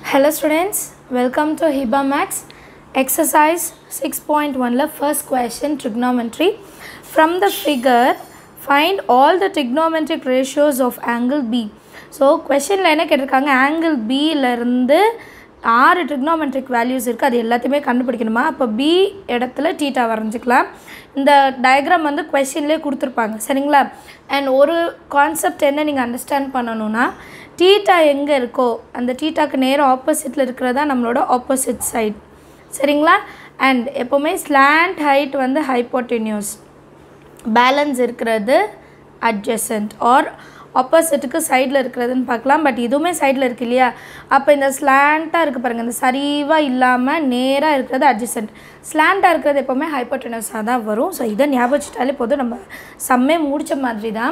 Hello students, welcome to HIBA Max. Exercise 6.1 first question trigonometry. From the figure, find all the trigonometric ratios of angle B. So கொஷனில் என்ன கேட்டிருக்காங்க angle இருந்து ஆறு trigonometric values இருக்குது அது எல்லாத்தையுமே கண்டுபிடிக்கணுமா அப்போ பி இடத்துல டீட்டா வரைஞ்சிக்கலாம் இந்த டயக்ராம் வந்து கொஷின்லேயே கொடுத்துருப்பாங்க சரிங்களா அண்ட் ஒரு கான்செப்ட் என்ன நீங்கள் அண்டர்ஸ்டாண்ட் பண்ணணும்னா டீட்டா எங்கே இருக்கோ அந்த டீட்டாக்கு நேரம் ஆப்போசிட்டில் இருக்கிறதா நம்மளோட ஆப்போசிட் சைட் சரிங்களா அண்ட் எப்போவுமே ஸ்லாண்ட் ஹைட் வந்து ஹைப்போட்டென்யூஸ் பேலன்ஸ் இருக்கிறது அட்ஜசன்ட் ஆர் ஆப்போசிட்டுக்கு சைடில் இருக்கிறதுன்னு பார்க்கலாம் பட் இதுவுமே சைடில் இருக்கு இல்லையா அப்போ இந்த ஸ்லாண்ட்டாக இருக்குது பாருங்கள் இந்த சரிவாக இல்லாமல் நேராக இருக்கிறது அட்ஜசன்ட் ஸ்லாண்ட்டாக இருக்கிறது எப்போவுமே ஹைப்போட்டெனஸாக தான் வரும் ஸோ இதை ஞாபகம் வச்சுட்டாலே போதும் நம்ம செம்மே முடித்த மாதிரி தான்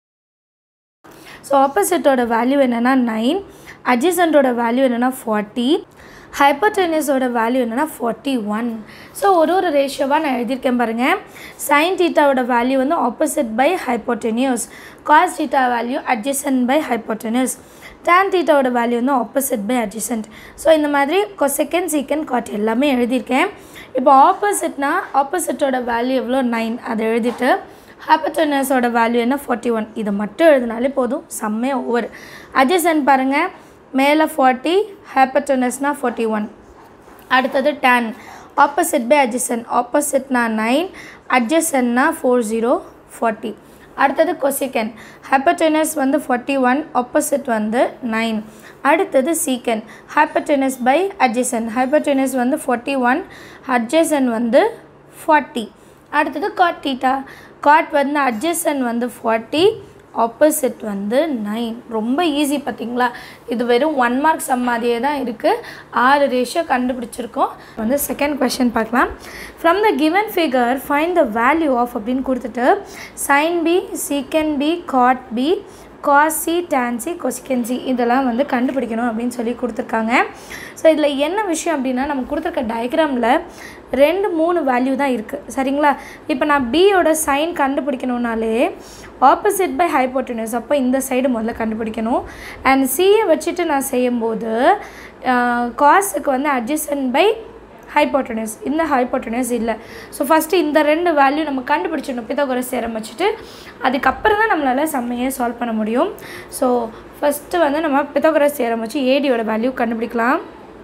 ஸோ ஆப்போசிட்டோட வேல்யூ என்னென்னா நைன் அட்ஜசண்ட்டோட வேல்யூ என்னென்னா ஃபார்ட்டி ஹைப்போட்டெனிஸோட வேல்யூ என்னென்னா ஃபார்ட்டி ஒன் ஸோ ஒரு ஒரு ரேஷியோவாக நான் எழுதியிருக்கேன் பாருங்கள் சைன் டீட்டாவோட வேல்யூ வந்து opposite by hypotenuse cos theta value adjacent by hypotenuse tan டீட்டாவோட வேல்யூ வந்து ஆப்போசிட் பை அட்ஜசன்ட் ஸோ இந்த மாதிரி செகண்ட் சீக்கண்ட் காட் எல்லாமே எழுதியிருக்கேன் இப்போ ஆப்போசிட்னா ஆப்போசிட்டோட வேல்யூ எவ்வளோ நைன் அதை எழுதிட்டு ஹைப்போட்டெனஸோட வேல்யூ என்ன ஃபார்ட்டி ஒன் இதை மட்டும் எழுதினாலே போதும் செம்மே ஓவர் அட்ஜசன்ட் பாருங்கள் மேலே ஃபார்ட்டி ஹேப்பட்டனஸ்னால் ஃபார்ட்டி ஒன் அடுத்தது டேன் ஆப்போசிட் பை அட்ஜசன் ஆப்போசிட்னா நைன் அட்ஜசன்னா ஃபோர் ஜீரோ ஃபார்ட்டி அடுத்தது கொசிக்கன் ஹேப்பட்டனஸ் வந்து ஃபார்ட்டி ஒன் ஆப்போசிட் வந்து நைன் அடுத்தது sec hypotenuse by adjacent hypotenuse வந்து ஃபார்ட்டி ஒன் அட்ஜசன் வந்து ஃபார்ட்டி அடுத்தது காட் டீட்டா காட் வந்து அட்ஜசன் வந்து ஃபார்ட்டி ஆப்போசிட் வந்து நைன் ரொம்ப ஈஸி பார்த்தீங்களா இது வெறும் ஒன் மார்க் சம் மாதிரியே தான் இருக்குது ஆறு ரேஷியோ கண்டுபிடிச்சிருக்கோம் வந்து செகண்ட் கொஷின் பார்க்கலாம் from the given figure find the value of அப்படின்னு கொடுத்துட்டு sine B sec B cot B cos C tan C cosec C இதெல்லாம் வந்து கண்டுபிடிக்கணும் அப்படின்னு சொல்லி கொடுத்துருக்காங்க ஸோ இதில் என்ன விஷயம் அப்படின்னா நம்ம கொடுத்துருக்க டயக்ராமில் ரெண்டு மூணு வேல்யூ தான் இருக்குது சரிங்களா இப்போ நான் பியோட சைன் கண்டுபிடிக்கணுன்னாலே ஆப்போசிட் பை ஹைப்போட்டனஸ் அப்போ இந்த சைடு முதல்ல கண்டுபிடிக்கணும் அண்ட் சியை வச்சுட்டு நான் செய்யும்போது காசுக்கு வந்து அட்ஜஸ்டன் பை ஹைப்போட்டனஸ் இந்த ஹைப்போட்டனஸ் இல்லை ஸோ ஃபஸ்ட்டு இந்த ரெண்டு வேல்யூ நம்ம கண்டுபிடிச்சிடணும் பித்தகுரஸ் சேரம் வச்சுட்டு அதுக்கப்புறம் தான் நம்மளால் செம்மையை சால்வ் பண்ண முடியும் ஸோ ஃபஸ்ட்டு வந்து நம்ம பித்தகுரஸ் சேரம் வச்சு ஏடியோட வேல்யூ கண்டுபிடிக்கலாம்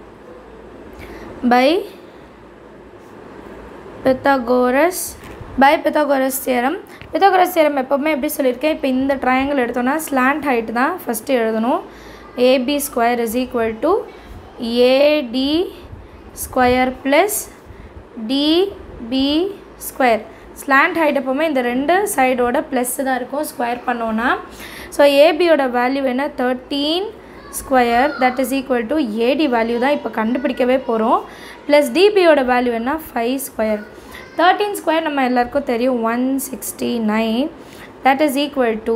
by Pythagoras by Pythagoras theorem Pythagoras theorem எப்போவுமே எப்படி சொல்லியிருக்கேன் இப்போ இந்த ட்ரையாங்கிள் எடுத்தோன்னா ஸ்லாண்ட் ஹைட் தான் ஃபஸ்ட்டு எழுதணும் AB square is equal to AD square plus DB square slant height எப்போவுமே இந்த ரெண்டு சைடோட ப்ளஸ் தான் இருக்கும் ஸ்கொயர் பண்ணோன்னா ஸோ ஏபியோட வேல்யூ என்ன thirteen square that is equal to AD value தான் இப்போ கண்டுபிடிக்கவே போகிறோம் ப்ளஸ் டிபியோட வேல்யூ என்ன ஃபைவ் ஸ்கொயர் தேர்ட்டீன் ஸ்கொயர் நம்ம எல்லாருக்கும் தெரியும் one sixty nine that is equal to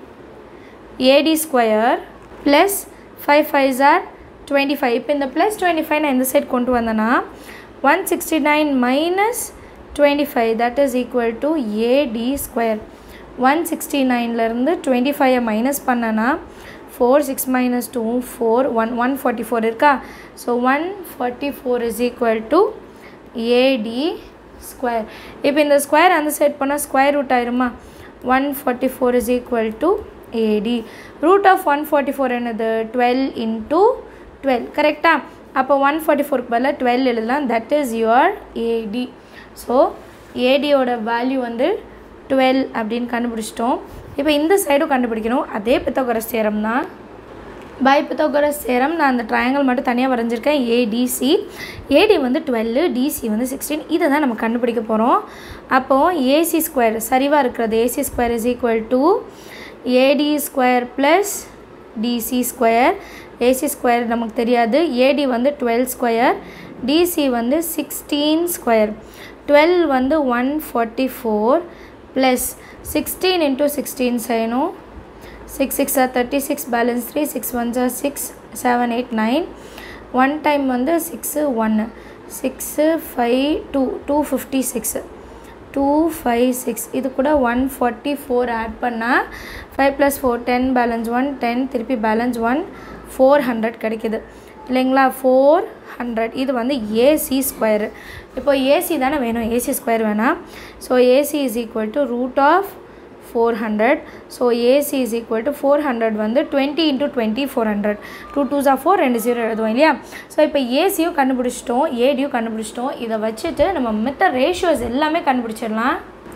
AD square plus five five are twenty five இப்போ இந்த ப்ளஸ் டுவெண்ட்டி ஃபைவ் நான் இந்த சைட் கொண்டு வந்தேன்னா one sixty nine minus twenty five that is equal to AD square one sixty நைன்லேருந்து twenty ஃபைவை minus பண்ணனா four six minus two four one one forty four இருக்கா so one forty four is equal to AD square இப்போ இந்த square அந்த side பண்ணால் square root ஆயிருமா one forty four is equal to AD root of one forty four என்னது twelve into twelve கரெக்டாக அப்போ one forty ஃபோருக்கு பதிலாக டுவெல் எழுதலாம் that is your AD so ஏடியோட வேல்யூ வந்து டுவெல் அப்படின்னு கண்டுபிடிச்சிட்டோம் இப்போ இந்த சைடும் கண்டுபிடிக்கணும் அதே பித்தோகரஸ் சேரம் தான் பை பித்தோகரஸ் சேரம் நான் அந்த ட்ரையாங்கிள் மட்டும் தனியாக வரைஞ்சிருக்கேன் ஏடிசி ஏடி வந்து டுவெல்லு டிசி வந்து சிக்ஸ்டீன் இதை தான் நம்ம கண்டுபிடிக்க போகிறோம் அப்போது ஏசி ஸ்கொயர் சரிவாக இருக்கிறது AC square is equal to AD square plus DC square AC square நமக்கு தெரியாது ஏடி வந்து டுவெல் ஸ்கொயர் டிசி வந்து சிக்ஸ்டீன் ஸ்கொயர் டுவெல் வந்து one forty four plus sixteen into sixteen செய்யணும் six six are thirty six balance three six one ஜார் six seven eight nine one time வந்து six ஒன்று six five two two fifty six two five six இது கூட one forty four add பண்ணால் five plus four ten balance one ten திருப்பி balance one four hundred கிடைக்கிது இல்லைங்களா four hundred இது வந்து ஏசி ஸ்கொயரு இப்போ ஏசி தானே வேணும் ஏசி ஸ்கொயர் வேணாம் so AC is equal to root of four hundred so AC is equal to four hundred வந்து twenty into twenty four hundred two two ஜா four ரெண்டு zero எழுதுவோம் இல்லையா ஸோ இப்போ ஏசியும் கண்டுபிடிச்சிட்டோம் ஏடியும் கண்டுபிடிச்சிட்டோம் இதை வச்சுட்டு நம்ம மித்த ரேஷியோஸ் எல்லாமே கண்டுபிடிச்சிடலாம்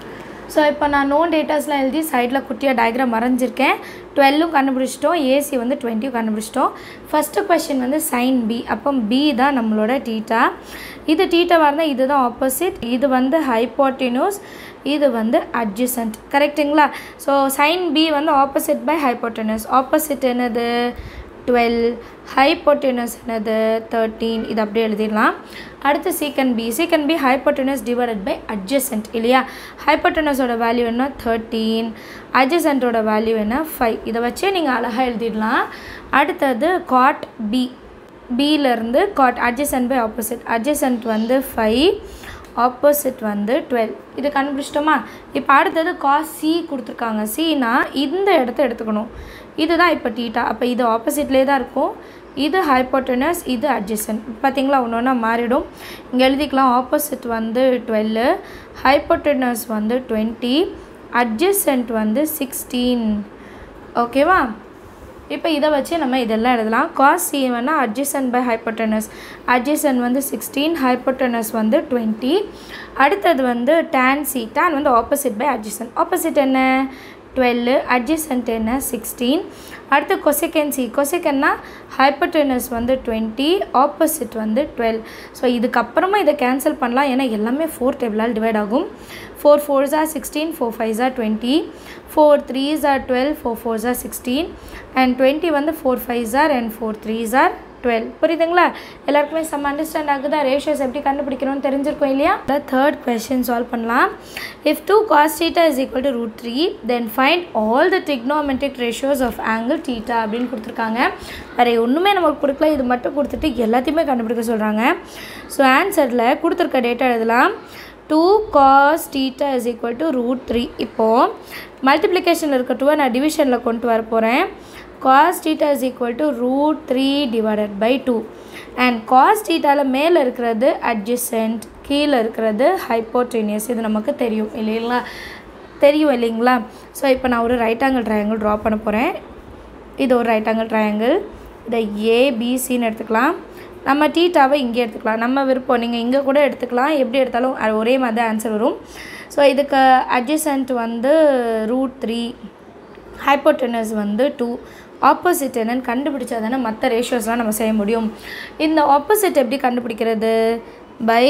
ஸோ இப்போ நான் நோன் டேட்டாஸ்லாம் எழுதி சைடில் குட்டியாக டயக்ராம் வரைஞ்சிருக்கேன் டுவெல்லும் கண்டுபிடிச்சிட்டோம் ஏசி வந்து டுவெண்ட்டியும் கண்டுபிடிச்சிட்டோம் ஃபஸ்ட்டு கொஷின் வந்து சைன் பி அப்போ பி தான் நம்மளோட டீட்டா இது டீட்டாவாக இருந்தால் இதுதான் ஆப்போசிட் இது வந்து ஹைப்போட்டினோஸ் இது வந்து அட்ஜசன்ட் கரெக்டுங்களா ஸோ சைன் பி வந்து ஆப்போசிட் பை ஹைப்போட்டினஸ் ஆப்போசிட் என்னது டுவெல் ஹைப்போட்டினஸ் என்னது தேர்ட்டீன் இது அப்படியே எழுதிடலாம் அடுத்து sec B sec B hypotenuse divided by adjacent இல்லையா ஹைப்போட்டினஸோட வேல்யூ என்ன தேர்ட்டீன் அட்ஜசன்ட்டோட வேல்யூ என்ன ஃபைவ் இதை வச்சே நீங்கள் அழகாக எழுதிடலாம் அடுத்தது காட் பி பியிலேருந்து cot adjacent by opposite adjacent வந்து ஃபைவ் ஆப்போசிட் வந்து டுவெல் இது கண்டுபிடிச்சிட்டோமா இப்போ அடுத்தது காஸ் சி கொடுத்துருக்காங்க சினா இந்த இடத்த எடுத்துக்கணும் இதுதான் இப்போ டீட்டா அப்போ இது ஆப்போசிட்லேயே தான் இருக்கும் இது ஹைப்போட்டனஸ் இது அட்ஜசன்ட் பார்த்தீங்களா ஒன்று ஒன்றா மாறிடும் இங்கே எழுதிக்கலாம் ஆப்போசிட் வந்து டுவெல்லு ஹைப்போட்டனஸ் வந்து டுவெண்ட்டி அட்ஜசன்ட் வந்து சிக்ஸ்டீன் ஓகேவா இப்போ இதை வச்சு நம்ம இதெல்லாம் எழுதலாம் காஸ் சி வேணால் அட்ஜசன் பை ஹைப்போட்டனஸ் அட்ஜசன் வந்து சிக்ஸ்டீன் ஹைப்போட்டனஸ் வந்து டுவெண்ட்டி அடுத்தது வந்து டேன் சி டேன் வந்து ஆப்போசிட் பை அட்ஜசன் ஆப்போசிட் என்ன டுவெல்லு அட்ஜசன்ட் என்ன சிக்ஸ்டீன் அடுத்து கொசிகன் சி கொசிகன்னா ஹைப்போட்டனஸ் வந்து டுவெண்ட்டி ஆப்போசிட் வந்து டுவெல் ஸோ இதுக்கப்புறமா இதை கேன்சல் பண்ணலாம் ஏன்னா எல்லாமே ஃபோர் டேபிளால் டிவைட் ஆகும் four fours are sixteen four fives are twenty four threes are twelve four fours are sixteen and twenty வந்து four fives are and four threes are twelve புரியுதுங்களா எல்லாருக்குமே செம்ம அண்டர்ஸ்டாண்ட் ஆகுதா ரேஷியோஸ் எப்படி கண்டுபிடிக்கணும்னு தெரிஞ்சிருக்கும் இல்லையா த தேர்ட் கொஸ்டின் சால்வ் பண்ணலாம் if two cos theta is equal to root three then find all the trigonometric ratios of angle theta அப்படின்னு கொடுத்துருக்காங்க வேறு ஒன்றுமே நமக்கு கொடுக்கல இது மட்டும் கொடுத்துட்டு எல்லாத்தையுமே கண்டுபிடிக்க சொல்கிறாங்க ஸோ ஆன்சரில் கொடுத்துருக்க டேட்டா எழுதலாம் two cos theta is equal to root three இப்போது மல்டிப்ளிகேஷனில் இருக்க டூவை நான் டிவிஷனில் கொண்டு வர போகிறேன் cos theta is equal to root three divided by two and cos டீட்டாவில் மேலே இருக்கிறது அட்ஜசன்ட் கீழே இருக்கிறது ஹைப்போட்ரீனியஸ் இது நமக்கு தெரியும் இல்லைங்களா தெரியும் இல்லைங்களா ஸோ இப்போ நான் ஒரு ரைட் ஆங்கிள் ட்ரையாங்கிள் ட்ரா பண்ண போகிறேன் இது ஒரு ரைட் ஆங்கிள் ட்ரையாங்கிள் இதை ஏபிசின்னு எடுத்துக்கலாம் நம்ம டீட்டாவை இங்கே எடுத்துக்கலாம் நம்ம விருப்பம் நீங்கள் இங்கே கூட எடுத்துக்கலாம் எப்படி எடுத்தாலும் அது ஒரே மாதிரி தான் ஆன்சர் வரும் ஸோ இதுக்கு அட்ஜசன்ட் வந்து ரூட் த்ரீ ஹைப்போட்டனஸ் வந்து டூ ஆப்போசிட் என்னன்னு கண்டுபிடிச்சா தானே மற்ற ரேஷியோஸ்லாம் நம்ம செய்ய முடியும் இந்த ஆப்போசிட் எப்படி கண்டுபிடிக்கிறது பை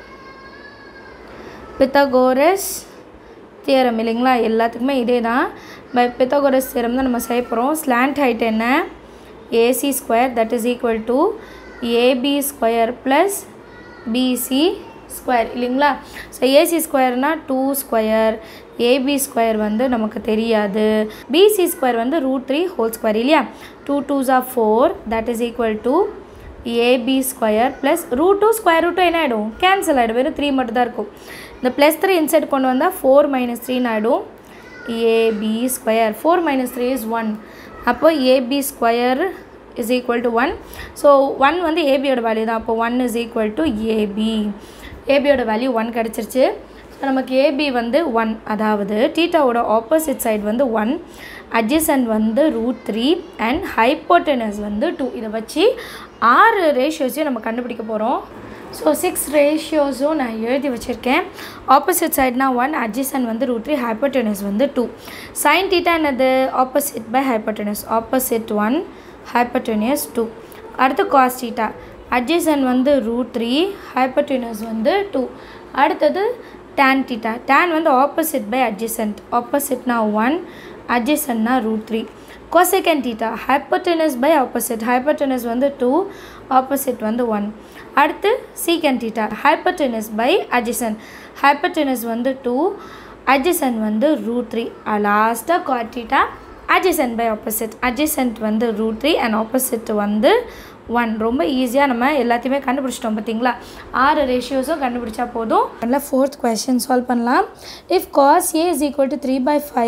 பித்தகோரஸ் தியரம் இல்லைங்களா எல்லாத்துக்குமே இதே தான் பை பித்தகோரஸ் தியரம் தான் நம்ம செய்ய போகிறோம் ஸ்லாண்ட் ஹைட் என்ன AC square that is equal to AB square plus BC square இல்லைங்களா ஸோ ஏசி ஸ்கொயர்னால் டூ ஸ்கொயர் ஏபி ஸ்கொயர் வந்து நமக்கு தெரியாது பிசி ஸ்கொயர் வந்து ரூட் த்ரீ ஹோல் ஸ்கொயர் இல்லையா two twos of four that is equal to AB square plus root two square ரூட்டும் என்ன ஆகிடும் கேன்சல் ஆகிடும் வெறும் த்ரீ மட்டும் தான் இருக்கும் இந்த ப்ளஸ் த்ரீ இன்சைட் கொண்டு வந்தால் ஃபோர் மைனஸ் த்ரீன்னு ஆகிடும் AB square four minus three is one அப்போ AB square is equal to one so one வந்து ஏபியோட வேல்யூ தான் அப்போ one is equal to AB ஏபியோட வேல்யூ ஒன் கிடச்சிருச்சு ஸோ நமக்கு ஏபி வந்து ஒன் அதாவது டீட்டாவோட ஆப்போசிட் சைடு வந்து ஒன் அட்ஜசன்ட் வந்து ரூட் த்ரீ அண்ட் ஹைப்போட்டனஸ் வந்து டூ இதை வச்சு ஆறு ரேஷியோஸையும் நம்ம கண்டுபிடிக்க போகிறோம் ஸோ சிக்ஸ் ரேஷியோஸும் நான் எழுதி வச்சுருக்கேன் ஆப்போசிட் சைட்னா ஒன் அட்ஜசன் வந்து ரூட் த்ரீ ஹைப்போட்டனஸ் வந்து டூ சைன் டீட்டா என்னது opposite by hypotenuse opposite one hypotenuse two அடுத்து காஸ் டீட்டா அட்ஜசன் வந்து ரூட் த்ரீ ஹைப்போட்டனஸ் வந்து டூ அடுத்தது tan டீட்டா tan வந்து ஆப்போசிட் பை அட்ஜசன்ட் ஆப்போசிட்னா ஒன் அட்ஜசன்ட்னா root three cosec theta hypotenuse by opposite hypotenuse வந்து two opposite வந்து one அடுத்து sec theta hypotenuse by adjacent hypotenuse வந்து டூ அட்ஜசன் வந்து ரூட் த்ரீ லாஸ்ட்டாக cot theta adjacent by opposite adjacent வந்து ரூட் த்ரீ அண்ட் ஆப்போசிட் வந்து one ரொம்ப ஈஸியாக நம்ம எல்லாத்தையுமே கண்டுபிடிச்சிட்டோம் பார்த்தீங்களா ஆறு ரேஷியோஸும் கண்டுபிடிச்சா போதும் அதில் ஃபோர்த் கொஸ்டின் சால்வ் பண்ணலாம் if cos A is equal to three by five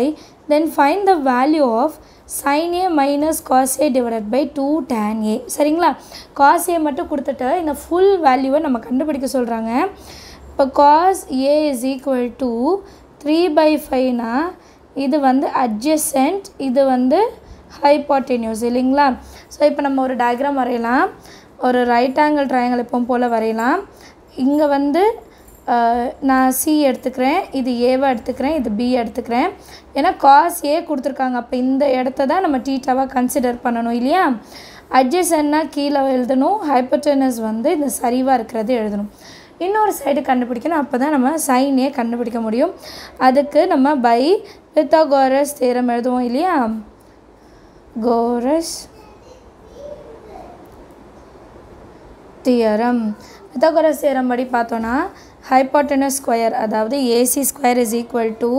then find the value of sine A minus cos A divided by two tan A சரிங்களா காஸ் ஏ மட்டும் கொடுத்துட்டு இந்த ஃபுல் வேல்யூவை நம்ம கண்டுபிடிக்க சொல்கிறாங்க இப்போ cos A is equal to three by ஃபைவ்னா இது வந்து அட்ஜசன்ட் இது வந்து ஹைபாட்டினியூஸ் இல்லைங்களா ஸோ இப்போ நம்ம ஒரு டயக்ராம் வரையலாம் ஒரு ரைட் ஆங்கிள் ட்ரையாங்கிள் எப்பவும் போல் வரையலாம் இங்கே வந்து அஹ், நான் சி எடுத்துக்கிறேன் இது ஏவை எடுத்துக்கிறேன் இது பி எடுத்துக்கிறேன் ஏன்னா காஸ் ஏ கொடுத்துருக்காங்க அப்போ இந்த இடத்த தான் நம்ம டீட்டாவாக கன்சிடர் பண்ணணும் இல்லையா அட்ஜசன்னா கீழே எழுதணும் ஹைப்பர்டனஸ் வந்து இந்த சரிவாக இருக்கிறது எழுதணும் இன்னொரு சைடு கண்டுபிடிக்கணும் அப்போ தான் நம்ம சைனே கண்டுபிடிக்க முடியும் அதுக்கு நம்ம பை பித்தாகோரஸ் தேரம் எழுதுவோம் இல்லையா கோரஸ் தியரம் பித்தாகோரஸ் தியரம் படி பார்த்தோன்னா ஹைப்போட்டனஸ் ஸ்கொயர் அதாவது AC square is equal to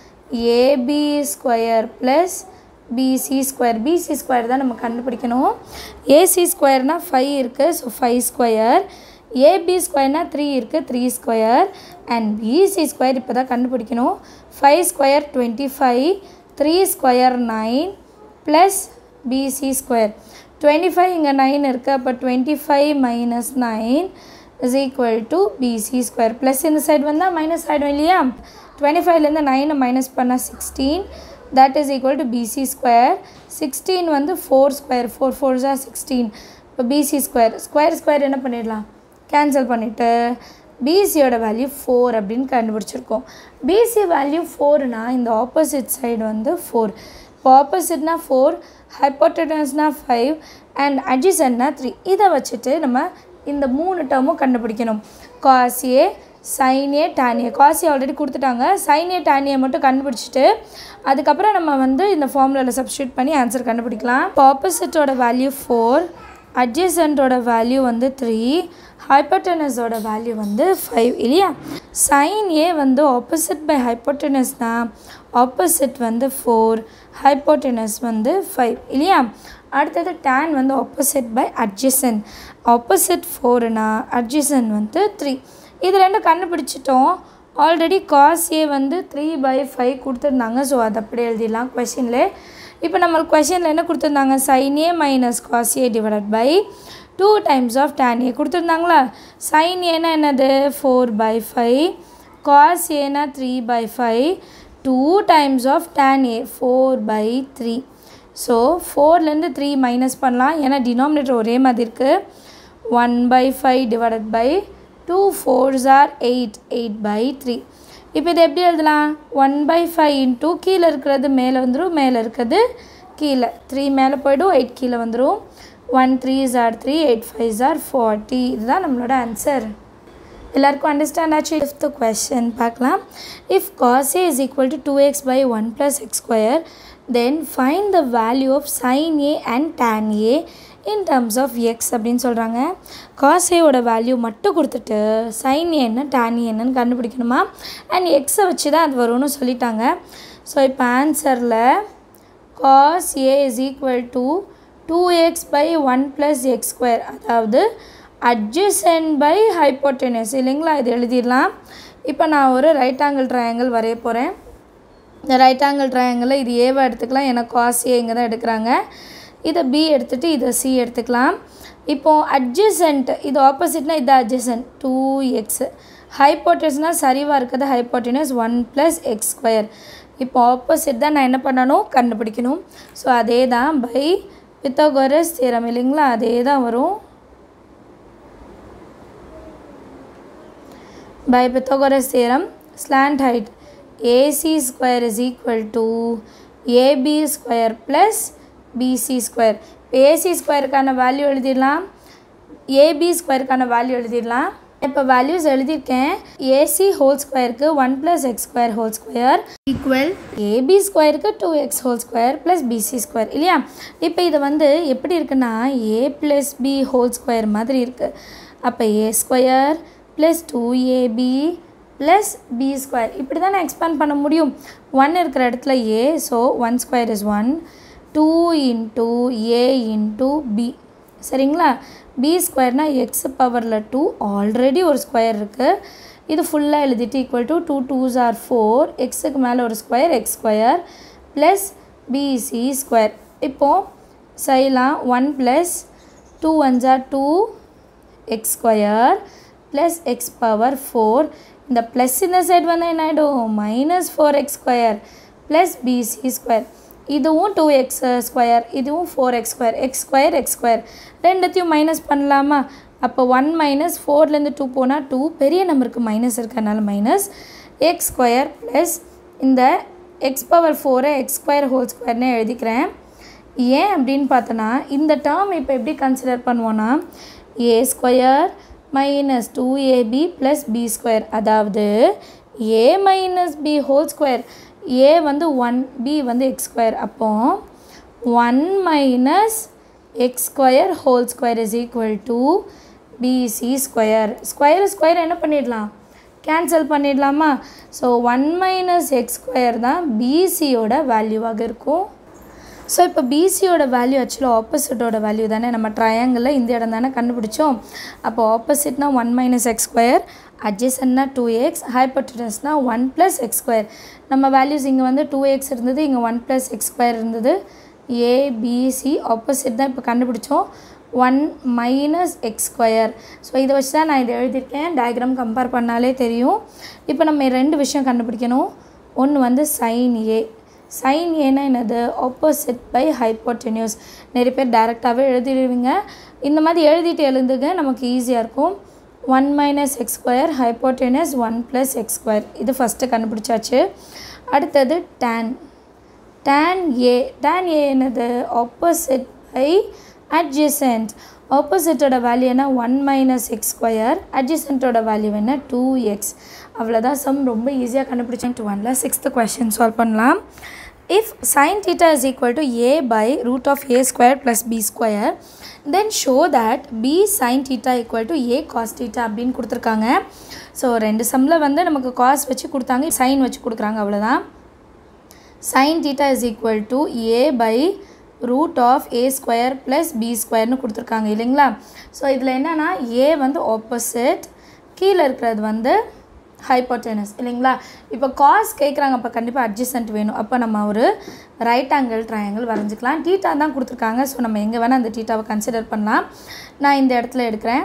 AB square plus BC square BC square தான் நம்ம கண்டுபிடிக்கணும் ஏசி ஸ்கொயர்னால் ஃபைவ் இருக்குது ஸோ ஃபைவ் ஸ்கொயர் ஏபி ஸ்கொயர்னால் த்ரீ இருக்குது three square and BC square இப்போ தான் கண்டுபிடிக்கணும் five square twenty five three square nine plus BC square twenty five இங்கே நைன் இருக்குது அப்போ twenty five minus nine is equal to BC square plus இந்த side வந்தால் மைனஸ் ஆகிடும் இல்லையா டுவெண்ட்டி ஃபைவ்லேருந்து நைனை மைனஸ் பண்ணால் sixteen that is equal to BC square sixteen வந்து ஃபோர் ஸ்கொயர் ஃபோர் ஃபோர் ஜா சிக்ஸ்டீன் இப்போ பிசி ஸ்கொயர் ஸ்கொயர் ஸ்கொயர் என்ன பண்ணிடலாம் கேன்சல் பண்ணிவிட்டு பிசியோட வேல்யூ ஃபோர் அப்படின்னு கண்டுபிடிச்சிருக்கோம் பிசி வேல்யூ ஃபோர்னா இந்த ஆப்போசிட் சைடு வந்து ஃபோர் இப்போ ஆப்போசிட்னா ஃபோர் ஹைப்போட்டனஸ்னா ஃபைவ் அண்ட் அட்ஜிசன்னா த்ரீ இதை வச்சுட்டு நம்ம இந்த மூணு டேர்மும் கண்டுபிடிக்கணும் cos A sine A tan A cos A already கொடுத்துட்டாங்க சைன் ஏ tan ஏ மட்டும் கண்டுபிடிச்சிட்டு அதுக்கப்புறம் நம்ம வந்து இந்த ஃபார்முலாவில் சப்ஸ்டியூட் பண்ணி ஆன்சர் கண்டுபிடிக்கலாம் இப்போ ஆப்போசிட்டோட வேல்யூ ஃபோர் அட்ஜசன்ட்டோட வேல்யூ வந்து த்ரீ ஹைப்போட்டனஸோட வேல்யூ வந்து ஃபைவ் இல்லையா சைன் ஏ வந்து ஆப்போசிட் பை ஹைப்போட்டனஸ்னா ஆப்போசிட் வந்து ஃபோர் ஹைப்போட்டனஸ் வந்து ஃபைவ் இல்லையா அடுத்தது tan வந்து ஆப்போசிட் பை அட்ஜசன் ஆப்போசிட் ஃபோர்னா அட்ஜசன் வந்து த்ரீ இது ரெண்டும் கண்டுபிடிச்சிட்டோம் ஆல்ரெடி காஸ் ஏ வந்து த்ரீ பை ஃபைவ் கொடுத்துருந்தாங்க ஸோ அதை அப்படியே எழுதிடலாம் கொஷினில் இப்போ நம்மளுக்கு கொஷினில் என்ன கொடுத்துருந்தாங்க sine A minus cos A divided by two times of tan A கொடுத்துருந்தாங்களா சைன் ஏனா என்னது ஃபோர் பை ஃபைவ் காஸ் ஏனா three by five two times of tan A four by three so ஃபோர்லேருந்து த்ரீ மைனஸ் பண்ணலாம் ஏன்னா denominator ஒரே மாதிரி இருக்குது one by five divided by two fours or eight eight by three இப்போ இது எப்படி எழுதலாம் ஒன் பை ஃபைவ் இன்ட்டு கீழே இருக்கிறது மேலே வந்துடும் மேலே இருக்கிறது கீழே த்ரீ மேலே போய்டும் எயிட் கீழே வந்துடும் one three or three eight five or forty இதுதான் நம்மளோட ஆன்சர் எல்லாருக்கும் அண்டர்ஸ்டாண்ட் ஆச்சு ஃபிஃப்த் கொஷின் பார்க்கலாம் if cos A is equal to two x by one plus x square then find the value of sine A and tan A in terms of x அப்படின்னு சொல்கிறாங்க cos ஏவோட value மட்டும் கொடுத்துட்டு sign ஏ என்ன tan ஏ என்னன்னு கண்டுபிடிக்கணுமா and எக்ஸை வச்சு தான் அது வரும்னு சொல்லிட்டாங்க ஸோ இப்போ ஆன்சரில் cos A is equal to two x by one plus x square அதாவது அட்ஜசன்ட் பை ஹைப்போட்டெனஸ் இல்லைங்களா இது எழுதிடலாம் இப்போ நான் ஒரு ரைட் ஆங்கிள் ட்ரையாங்கிள் வரைய போகிறேன் இந்த ரைட் ஆங்கிள் ட்ரையாங்கிளில் இது ஏவை எடுத்துக்கலாம் ஏன்னா காஸ் ஏ இங்கே தான் எடுக்கிறாங்க இதை பி எடுத்துகிட்டு இதை சி எடுத்துக்கலாம் இப்போது அட்ஜசன்ட் இது ஆப்போசிட்னா இது அட்ஜசன்ட் டூ எக்ஸ் ஹைப்போட்டஸ்னால் சரிவாக இருக்கிறது hypotenuse one plus x square இப்போ ஆப்போசிட் தான் நான் என்ன பண்ணணும் கண்டுபிடிக்கணும் ஸோ அதே தான் பை பித்தகோரஸ் தியரம் இல்லைங்களா அதே தான் வரும் by Pythagoras theorem slant height AC square is equal to AB square plus BC square இப்போ AC ஸ்கொயருக்கான வேல்யூ எழுதிடலாம் AB ஸ்கொயருக்கான வேல்யூ எழுதிடலாம் இப்போ வேல்யூஸ் எழுதியிருக்கேன் ஏசி ஹோல் ஸ்கொயருக்கு one plus x square whole square equal AB ஸ்கொயருக்கு two x whole square plus BC square இல்லையா இப்போ இது வந்து எப்படி இருக்குன்னா A plus B whole square மாதிரி இருக்குது அப்போ A square plus two AB plus B square இப்படி தான் நான் எக்ஸ்பேண்ட் பண்ண முடியும் ஒன் இருக்கிற இடத்துல A so one square is one two into A into B சரிங்களா பி ஸ்கொயர்னால் எக்ஸ் பவரில் டூ ஆல்ரெடி ஒரு ஸ்கொயர் இருக்குது இது ஃபுல்லாக எழுதிட்டு equal to two twos or four எக்ஸுக்கு மேலே ஒரு square x square plus BC square இப்போது செய்யலாம் ஒன் ப்ளஸ் டூ ஒன்ஜா two x square plus x power four இந்த ப்ளஸ் இந்த சைடு வந்து என்ன ஆகிடும் minus four x square plus BC square இதுவும் டூ எக்ஸ் ஸ்கொயர் இதுவும் four x square x square x square ரெண்டுத்தையும் மைனஸ் பண்ணலாமா அப்போ ஒன் மைனஸ் ஃபோர்லேருந்து டூ போனால் டூ பெரிய நம்பருக்கு மைனஸ் இருக்கறனால மைனஸ் எக்ஸ் ஸ்கொயர் ப்ளஸ் இந்த எக்ஸ் பவர் ஃபோரை எக்ஸ் ஸ்கொயர் ஹோல் ஸ்கொயர்னு எழுதிக்கிறேன் ஏன் அப்படின்னு பார்த்தோன்னா இந்த டேர்ம் இப்போ எப்படி கன்சிடர் பண்ணுவோன்னா A square minus two AB plus B square அதாவது A minus B whole square A வந்து ஒன் பி வந்து எக்ஸ் ஸ்கொயர் அப்போ one minus x square whole square is equal to BC square square square என்ன பண்ணிடலாம் cancel பண்ணிடலாமா so one minus x square தான் பிசியோட வேல்யூவாக இருக்கும் ஸோ இப்போ பிசியோட வேல்யூ ஆக்சுவலாக ஆப்போசிட்டோட வேல்யூ தானே நம்ம ட்ரையாங்கிளில் இந்த இடம் தானே கண்டுபிடிச்சோம் அப்போ ஆப்போசிட்னா ஒன் மைனஸ் எக்ஸ் ஸ்கொயர் அட்ஜசன்னா டூ எக்ஸ் ஹைப்போட்டனஸ்னா ஒன் ப்ளஸ் எக்ஸ் ஸ்கொயர் நம்ம வேல்யூஸ் இங்கே வந்து டூ எக்ஸ் இருந்தது இங்கே ஒன் ப்ளஸ் எக்ஸ் ஸ்கொயர் இருந்தது ஏபிசி ஆப்போசிட் தான் இப்போ கண்டுபிடிச்சோம் one minus x square so இதை வச்சு தான் நான் இதை எழுதியிருக்கேன் டயக்ராம் கம்பேர் பண்ணாலே தெரியும் இப்போ நம்ம ரெண்டு விஷயம் கண்டுபிடிக்கணும் ஒன்று வந்து சைன் ஏ சைன் ஏன்னா என்னது ஆப்போசிட் பை ஹைப்போட்டெனியூஸ் நிறைய பேர் டேரெக்டாகவே எழுதிடுவீங்க இந்த மாதிரி எழுதிட்டு எழுதுங்க நமக்கு ஈஸியாக இருக்கும் one minus x square hypotenuse one plus x square இது ஃபஸ்ட்டு கண்டுபிடிச்சாச்சு அடுத்தது tan tan A tan A என்னது ஆப்போசிட் பை அட்ஜசன்ட் ஆப்போசிட்டோட வேல்யூ என்ன ஒன் மைனஸ் எக்ஸ் ஸ்கொயர் அட்ஜசன்ட்டோட வேல்யூ என்ன டூ எக்ஸ் அவ்வளோதான் சம் ரொம்ப ஈஸியாக கண்டுபிடிச்சேன் டு ஒனில் சிக்ஸ்த்து கொஷின் சால்வ் பண்ணலாம் if sine theta is equal to A by root of A square plus B square then show that B sine theta equal to A cos theta அப்படின்னு கொடுத்துருக்காங்க so ரெண்டு சம்மில் வந்து நமக்கு காஸ் வச்சு கொடுத்தாங்க sign வச்சு கொடுக்குறாங்க அவ்வளோதான் sine theta is equal to A by root of A square plus B ஸ்கொயர்னு கொடுத்துருக்காங்க இல்லைங்களா ஸோ இதில் என்னென்னா ஏ வந்து ஆப்போசிட் கீழே இருக்கிறது வந்து ஹைப்போட்டெனஸ் இல்லைங்களா இப்போ காஸ் கேட்குறாங்க அப்போ கண்டிப்பாக அட்ஜஸ்டன்ட் வேணும் அப்போ நம்ம ஒரு ரைட் ஆங்கிள் ட்ரையாங்கிள் வரைஞ்சிக்கலாம் டீட்டா தான் கொடுத்துருக்காங்க ஸோ நம்ம எங்கே வேணால் அந்த டீட்டாவை கன்சிடர் பண்ணலாம் நான் இந்த இடத்துல எடுக்கிறேன்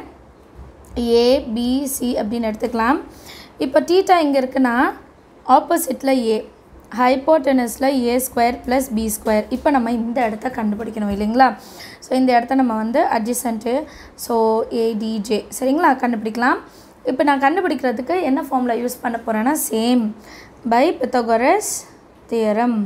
ஏபிசி அப்படின்னு எடுத்துக்கலாம் இப்போ டீட்டா இங்கே இருக்குன்னா ஆப்போசிட்டில் ஏ ஹைப்போட்டனஸில் A square plus B square இப்போ நம்ம இந்த இடத்த கண்டுபிடிக்கணும் இல்லைங்களா ஸோ இந்த இடத்த நம்ம வந்து அட்ஜசன்ட்டு ஸோ ஏடிஜே சரிங்களா கண்டுபிடிக்கலாம் இப்போ நான் கண்டுபிடிக்கிறதுக்கு என்ன ஃபார்மில் யூஸ் பண்ண போகிறேன்னா same by Pythagoras theorem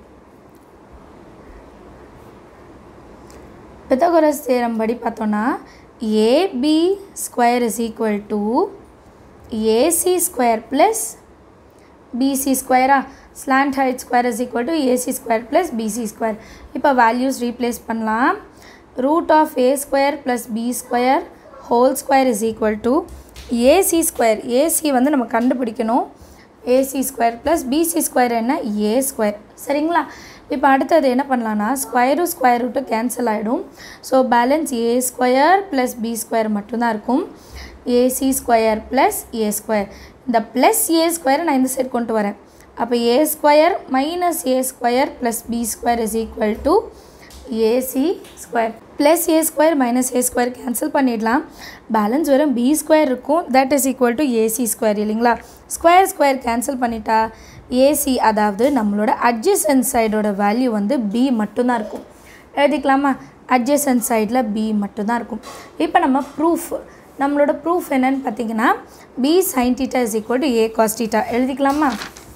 Pythagoras theorem படி பார்த்தோன்னா AB square is equal to AC square plus BC ஸ்கொயரா slant height square is equal to AC square plus BC square இப்போ வேல்யூஸ் ரீப்ளேஸ் பண்ணலாம் root of A square plus B square whole square is equal to AC square AC வந்து நம்ம கண்டுபிடிக்கணும் AC square plus BC square என்ன A square சரிங்களா இப்போ அடுத்தது என்ன பண்ணலான்னா ஸ்கொயரும் ஸ்கொயர் ரூட்டு கேன்சல் ஆகிடும் so balance A square plus B square மட்டும்தான் இருக்கும் AC square plus A square இந்த ப்ளஸ் ஏ ஸ்கொயரை நான் இந்த சைடு கொண்டு வரேன் அப்போ A square minus A square plus B square is equal to AC square plus A square minus A square cancel பண்ணிடலாம் பேலன்ஸ் வெறும் பி ஸ்கொயர் இருக்கும் that is equal to AC square இல்லைங்களா ஸ்கொயர் ஸ்கொயர் கேன்சல் பண்ணிட்டா AC அதாவது நம்மளோட adjacent சைடோட value வந்து B மட்டும்தான் இருக்கும் எழுதிக்கலாமா அட்ஜசன்ட் சைடில் பி மட்டும்தான் இருக்கும் இப்போ நம்ம ப்ரூஃப் நம்மளோட ப்ரூஃப் என்னன்னு பார்த்தீங்கன்னா B sine theta is equal to A cos theta எழுதிக்கலாமா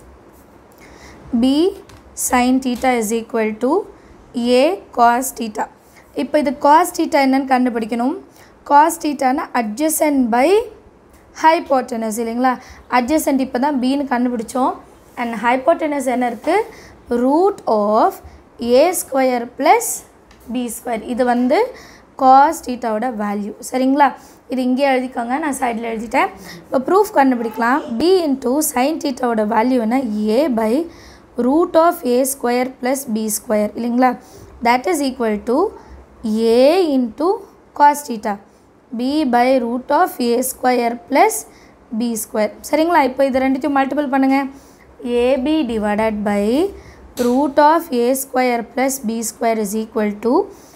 B sine theta is equal to A cos theta இப்போ இது காஸ் டீட்டா என்னன்னு கண்டுபிடிக்கணும் காஸ் டீட்டானா அட்ஜசன்ட் பை ஹைப்போட்டனஸ் இல்லைங்களா அட்ஜசன்ட் இப்போ தான் பின்னு கண்டுபிடிச்சோம் அண்ட் ஹைப்போட்டனஸ் என்ன இருக்குது root of A square plus B square இது வந்து காஸ் டீட்டாவோட வேல்யூ சரிங்களா இது இங்கே எழுதிக்கோங்க நான் சைடில் எழுதிட்டேன் இப்போ ப்ரூஃப் கண்டுபிடிக்கலாம் பி இன்ட்டு சைன் டீட்டாவோட வேல்யூ என்ன A by root of A square plus B square இல்லைங்களா that is equal to A into cos theta B by root of A square plus B square சரிங்களா இப்போ இது ரெண்டுத்தையும் multiple பண்ணுங்கள் AB divided by root of a square plus b square is equal to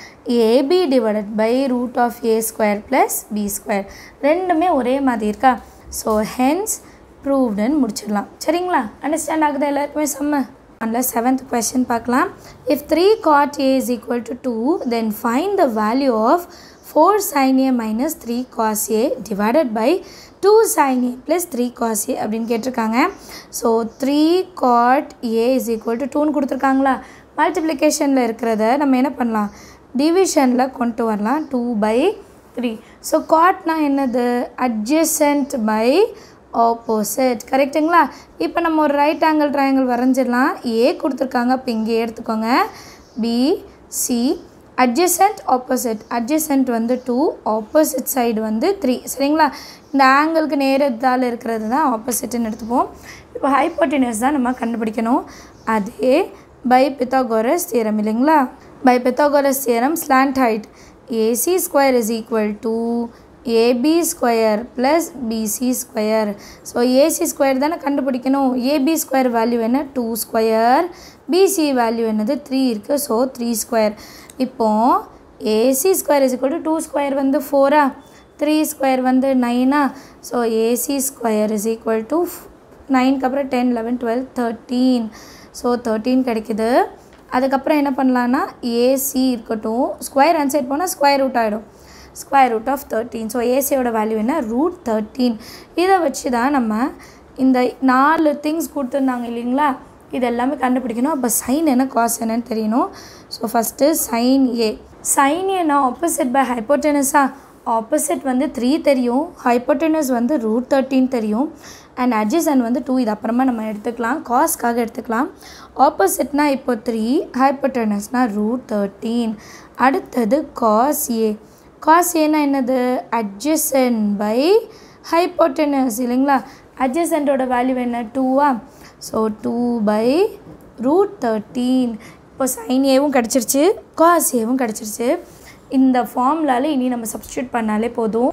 ab divided by root of a square plus b square ரெண்டுமே ஒரே மாதிரி இருக்கா so hence ப்ரூவ்டுன்னு முடிச்சிடலாம் சரிங்களா அண்டர்ஸ்டாண்ட் ஆகுதா எல்லாருக்குமே செம்ம அதில் செவன்த் கொஷின் பார்க்கலாம் if three cot A is equal to two then find the value of four sine A minus three cos A divided by two sine A plus three cos A அப்படின்னு கேட்டிருக்காங்க so three cot A is equal to டூன்னு கொடுத்துருக்காங்களா மல்டிப்ளிகேஷனில் இருக்கிறத நம்ம என்ன பண்ணலாம் டிவிஷனில் கொண்டு வரலாம் டூ பை த்ரீ ஸோ காட்னா என்னது அட்ஜசன்ட் பை ஆப்போசிட் கரெக்டுங்களா இப்போ நம்ம ஒரு ரைட் ஆங்கிள் ட்ரையாங்கிள் வரைஞ்சிடலாம் ஏ கொடுத்துருக்காங்க இப்போ இங்கே எடுத்துக்கோங்க B C adjacent opposite adjacent வந்து டூ ஆப்போசிட் சைடு வந்து த்ரீ சரிங்களா இந்த ஆங்கிளுக்கு நேரத்தால் இருக்கிறது தான் ஆப்போசிட்னு எடுத்துப்போம் இப்போ ஹைப்போட்டினஸ் தான் நம்ம கண்டுபிடிக்கணும் அதே பை பித்தாகோரஸ் தியரம் இல்லைங்களா by Pythagoras theorem slant height AC square is equal to AB square plus BC square so AC square தானே கண்டுபிடிக்கணும் ஏபி ஸ்கொயர் வேல்யூ என்ன டூ ஸ்கொயர் பிசி வேல்யூ என்னது த்ரீ இருக்குது ஸோ த்ரீ ஸ்கொயர் இப்போது AC square is equal to two square வந்து ஃபோரா three square வந்து நைனா so AC square is equal to நைனுக்கு அப்புறம் ten eleven twelve thirteen so thirteen கிடைக்குது அதுக்கப்புறம் என்ன பண்ணலான்னா ஏசி இருக்கட்டும் ஸ்கொயர் அன்சைட் போனால் ஸ்கொயர் ரூட் ஆகிடும் square root of thirteen so ஏசியோட வேல்யூ என்ன ரூட் தேர்ட்டீன் இதை வச்சு தான் நம்ம இந்த நாலு திங்ஸ் கொடுத்துருந்தாங்க இல்லைங்களா இது எல்லாமே கண்டுபிடிக்கணும் அப்போ சைன் என்ன காஸ் என்னன்னு தெரியணும் so first sine A sine ஏனா ஆப்போசிட் பை ஹைப்போட்டெனஸா ஆப்போசிட் வந்து த்ரீ தெரியும் ஹைப்போட்டெனஸ் வந்து ரூட் தேர்ட்டின் தெரியும் அண்ட் அட்ஜசன் வந்து டூ இது அப்புறமா நம்ம எடுத்துக்கலாம் காஸ்க்காக எடுத்துக்கலாம் ஆப்போசிட்னா இப்போ த்ரீ ஹைப்போட்டெனஸ்னால் ரூட் தேர்ட்டீன் அடுத்தது காஸ் ஏ காஸ் ஏனா என்னது அட்ஜசன் பை ஹைப்போட்டெனஸ் இல்லைங்களா அட்ஜசன்ட்டோட வேல்யூ என்ன டூவா so two by root thirteen இப்போ சைன் ஏவும் கிடச்சிருச்சு காஸ் ஏவும் கிடச்சிருச்சு இந்த ஃபார்முலாவில் இனி நம்ம சப்ஸ்டியூட் பண்ணாலே போதும்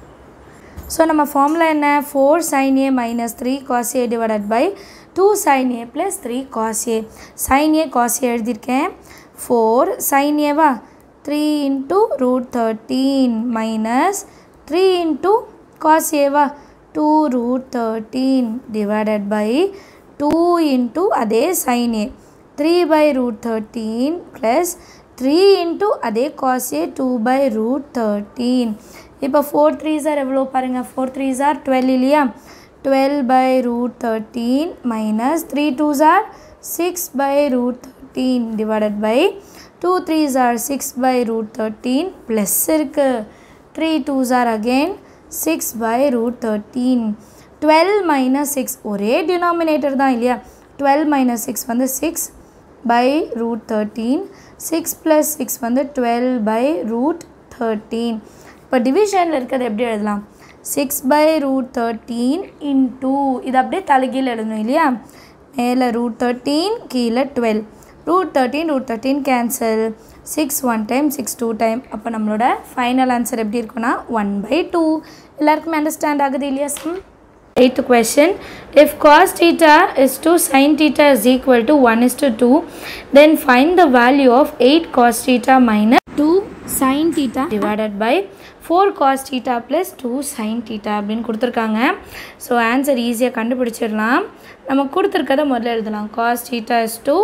ஸோ நம்ம ஃபார்முலா என்ன four sine A minus three cos A divided by two sine A plus three cos A sine A cos A எழுதியிருக்கேன் ஃபோர் சைன் ஏவா three into root thirteen minus three into cos ஏவா two root thirteen divided by two into அதே sine A three by root thirteen plus three into அதே cos A two by root thirteen இப்போ four three சார் எவ்வளோ பாருங்கள் four three sir twelve இல்லையா twelve by root thirteen minus three two are six by root thirteen divided by two three are six by root thirteen plus இருக்குது three two are again six by root thirteen twelve minus six ஒரே denominator தான் இல்லையா twelve minus six வந்து six by root thirteen six plus six வந்து twelve by root thirteen இப்போ டிவிஷனில் இருக்கிறது எப்படி எழுதலாம் six by root thirteen into இது அப்படியே தலைகீழ் எழுதணும் இல்லையா மேலே ரூட் தேர்ட்டீன் கீழே twelve root thirteen root thirteen cancel six one time six two time அப்போ நம்மளோட ஃபைனல் ஆன்சர் எப்படி இருக்குன்னா ஒன் பை டூ எல்லாருக்குமே அண்டர்ஸ்டாண்ட் ஆகுது இல்லையா sum Eighth question If cos theta is to sin theta is equal to 1 is to 2 then find the value of 8 cos theta minus 2 sin theta divided by 4 cos theta plus 2 sin theta அப்படின்னு கொடுத்துருக்காங்க so answer ஈஸியாக கண்டுபிடிச்சிடலாம் நம்ம கொடுத்துருக்கதை முதல்ல எழுதலாம் cos theta is to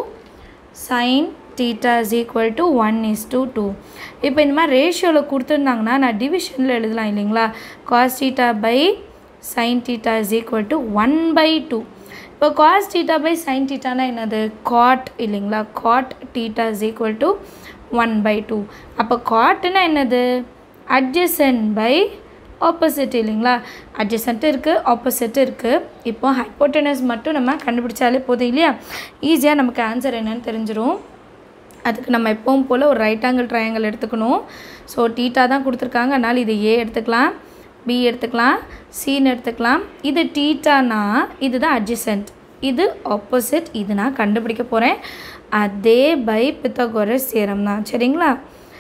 sin theta is equal to 1 is to 2 இப்போ இந்த மாதிரி ரேஷியோவில் கொடுத்துருந்தாங்கன்னா நான் டிவிஷனில் எழுதலாம் இல்லைங்களா cos theta by sin theta is equal to 1 by 2 இப்போ cos theta by sin theta னா என்னது cot இல்லைங்களா cot theta is equal to 1 by 2 அப்போ cotனா என்னது adjacent by ஆப்போசிட் இல்லைங்களா அட்ஜசன்ட் இருக்குது ஆப்போசிட் இருக்குது இப்போ ஹைப்போட்டனஸ் மட்டும் நம்ம கண்டுபிடிச்சாலே போதும் இல்லையா ஈஸியாக நமக்கு ஆன்சர் என்னன்னு தெரிஞ்சிடும் அதுக்கு நம்ம எப்பவும் போல் ஒரு ரைட் ஆங்கிள் ட்ரையாங்கிள் எடுத்துக்கணும் ஸோ டீட்டா தான் கொடுத்துருக்காங்க அதனால் இது ஏ எடுத்துக்கலாம் பி எடுத்துக்கலாம் சின்னு எடுத்துக்கலாம் இது டீட்டானா இதுதான் அட்ஜசன்ட் இது ஆப்போசிட் இது நான் கண்டுபிடிக்க போகிறேன் அதே பை பித்தகோரஸ் தியரம் தான் சரிங்களா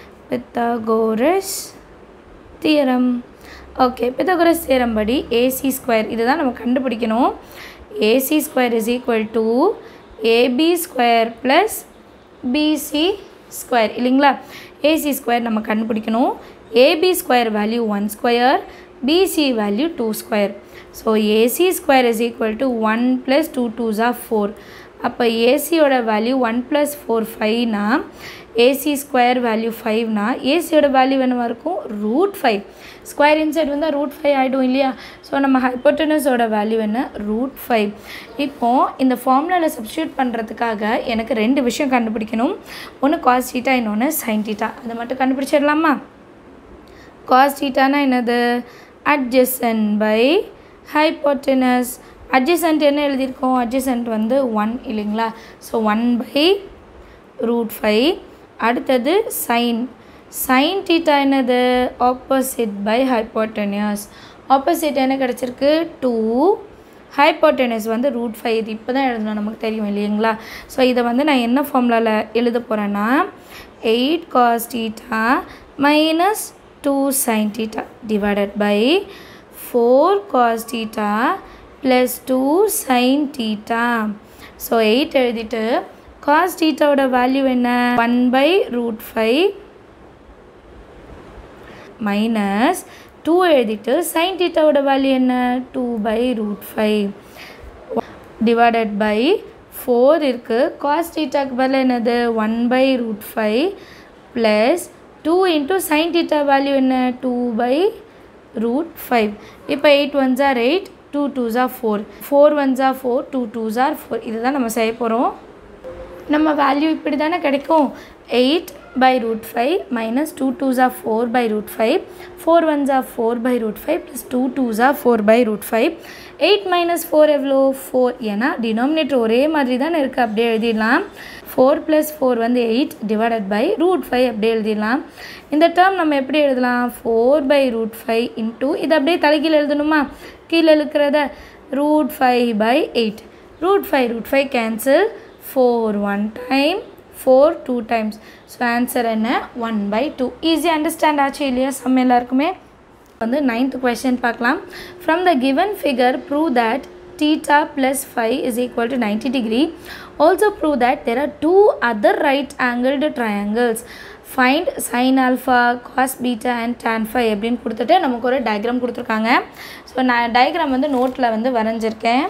Pythagoras theorem okay Pythagoras theorem படி ஏசி ஸ்கொயர் இதுதான் நம்ம கண்டுபிடிக்கணும் AC square is equal to AB square plus BC square இல்லைங்களா ஏசி ஸ்கொயர் நம்ம கண்டுபிடிக்கணும் AB square value one square BC value two square so AC square is equal to one plus two twos are four அப்போ ஏசியோட value one plus four ஃபைவ்னா AC square value ஃபைவ்னா ஏசியோட value என்னவா இருக்கும் ரூட் ஃபைவ் ஸ்கொயர் இன்சைட் வந்தால் root five ஆகிடும் இல்லையா ஸோ நம்ம ஹைப்போட்டனஸோட வேல்யூ என்ன ரூட் ஃபைவ் இப்போது இந்த ஃபார்முலாவில் சப்ஸ்டியூட் பண்ணுறதுக்காக எனக்கு ரெண்டு விஷயம் கண்டுபிடிக்கணும் ஒன்று காஸ் டீட்டா இன்னொன்று சைன் டீட்டா அதை மட்டும் கண்டுபிடிச்சிடலாமா காஸ் டீட்டானா என்னது அட்ஜசன் பை ஹைப்போட்டனஸ் அட்ஜசன்ட் என்ன எழுதியிருக்கோம் அட்ஜசன்ட் வந்து ஒன் இல்லைங்களா so one by root five அடுத்தது சைன் சைன் டீட்டா என்னது ஆப்போசிட் பை ஹைப்போட்டனியஸ் ஆப்போசிட் என்ன கிடச்சிருக்கு டூ ஹைப்போட்டனஸ் வந்து ரூட் ஃபைவ் இது இப்போ தான் எழுதணும் நமக்கு தெரியும் இல்லைங்களா ஸோ இதை வந்து நான் என்ன ஃபார்முலாவில் எழுத போகிறேன்னா eight cos theta minus two sine theta divided by four cos theta plus two sine theta so eight எழுதிட்டு காஸ் டீட்டாவோட வேல்யூ என்ன one by root five minus two எழுதிட்டு சைன் டீட்டாவோட வேல்யூ என்ன two by root five divided by four இருக்குது cos டீட்டாக்கு பதில் என்னது one by root five plus two into sine theta value என்ன டூ பை ரூட் ஃபைவ் இப்போ eight one are eight two two are four four one are four two two are four இதுதான் நம்ம செய்ய போகிறோம் நம்ம வேல்யூ இப்படி தானே கிடைக்கும் eight by root five minus two two Jha four by root five four one are four by root five plus two two Jha four by root five eight minus four எவ்வளோ four ஏன்னா denominator ஒரே மாதிரி தானே இருக்குது அப்படியே எழுதிடலாம் four plus four வந்து eight divided by root five அப்படியே எழுதிடலாம் இந்த டேர்ம் நம்ம எப்படி எழுதலாம் four by root five into இது அப்படியே தலைகீழ் எழுதணுமா கீழே இருக்கிறத root five by eight root five root five cancel four one time four two times so answer என்ன ஒன் பை டூ ஈஸியாக அண்டர்ஸ்டாண்ட் ஆச்சு இல்லையா சம் எல்லாருக்குமே வந்து நைன்த் கொஷின் பார்க்கலாம் from the given figure prove that theta plus phi is equal to 90 degree also prove that there are two other right angled triangles find sin alpha cos beta and tan phi அப்படின்னு கொடுத்துட்டு நமக்கு ஒரு diagram கொடுத்துருக்காங்க so நான் diagram வந்து நோட்டில் வந்து வரைஞ்சிருக்கேன்